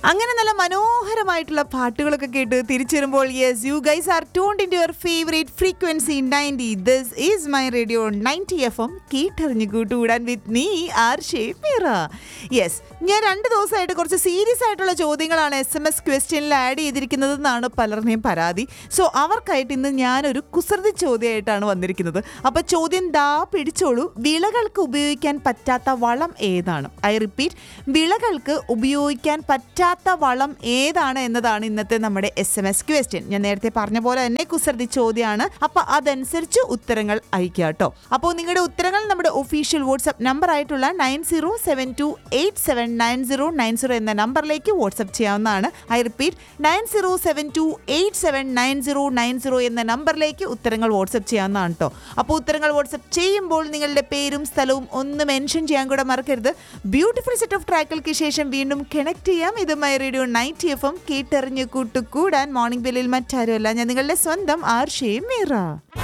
അങ്ങനെ നല്ല മനോഹരമായിട്ടുള്ള പാട്ടുകളൊക്കെ കേട്ട് തിരിച്ചു വരുമ്പോൾ yes you guys are tuned in your favourite frequency ninety this is my radio ninety F M കേട്ടറിഞ്ഞു കൂട്ടുകൂടാൻ with me R Shameera yes ഞാൻ രണ്ട് ദിവസമായിട്ട് കുറച്ച് സീരിയസ് ആയിട്ടുള്ള ചോദ്യങ്ങളാണ് എസ് എം എസ് ക്വസ്റ്റ്യനിൽ ആഡ് ചെയ്തിരിക്കുന്നതെന്നാണ് പലരുടെയും പരാതി സോ അവർക്കായിട്ട് ഇന്ന് ഞാനൊരു കുസൃതി ചോദ്യമായിട്ടാണ് വന്നിരിക്കുന്നത് അപ്പൊ ചോദ്യം ദാ പിടിച്ചോളൂ വിളകൾക്ക് ഉപയോഗിക്കാൻ പറ്റാത്ത വളം ഏതാണ് ഐ റിപ്പീറ്റ് വിളകൾക്ക് ഉപയോഗിക്കാൻ പറ്റാത്ത വളം ഏതാണ് എന്നതാണ് ഇന്നത്തെ നമ്മുടെ എസ് എം എസ് ക്വസ്റ്റ്യൻ ഞാൻ നേരത്തെ പറഞ്ഞ പോലെ തന്നെ കുസൃതി ചോദ്യമാണ് അപ്പൊ അതനുസരിച്ച് ഉത്തരങ്ങൾ അയക്കുക കേട്ടോ അപ്പോൾ നിങ്ങളുടെ ഉത്തരങ്ങൾ നമ്മുടെ ഒഫീഷ്യൽ വാട്സ്ആപ്പ് നമ്പർ ആയിട്ടുള്ള nine zero seven two eight seven nine zero nine zero എന്ന നമ്പറിലേക്ക് വാട്സ്ആപ്പ് ചെയ്യാവുന്നതാണ് I repeat nine zero seven two eight seven nine zero nine zero എന്ന നമ്പറിലേക്ക് ഉത്തരങ്ങൾ വാട്സ്ആപ്പ് ചെയ്യാവുന്നതാണ് കേട്ടോ അപ്പോൾ ഉത്തരങ്ങൾ വാട്സ്ആപ്പ് ചെയ്യുമ്പോൾ നിങ്ങളുടെ പേരും സ്ഥലവും ഒന്ന് മെൻഷൻ ചെയ്യാൻ കൂടെ മറക്കരുത് ബ്യൂട്ടിഫുൾ സെറ്റ് ഓഫ് ട്രാക്കുകൾക്ക് ശേഷം വീണ്ടും കണക്ട് ചെയ്യാം ഇത് my radio ninety F M കേട്ടെറിഞ്ഞ് കൂട്ടുകൂടാൻ മോർണിംഗ് ബെല്ലിൽ മറ്റാരുമല്ല ഞാൻ നിങ്ങളുടെ സ്വന്തം ആർഷയും മീറ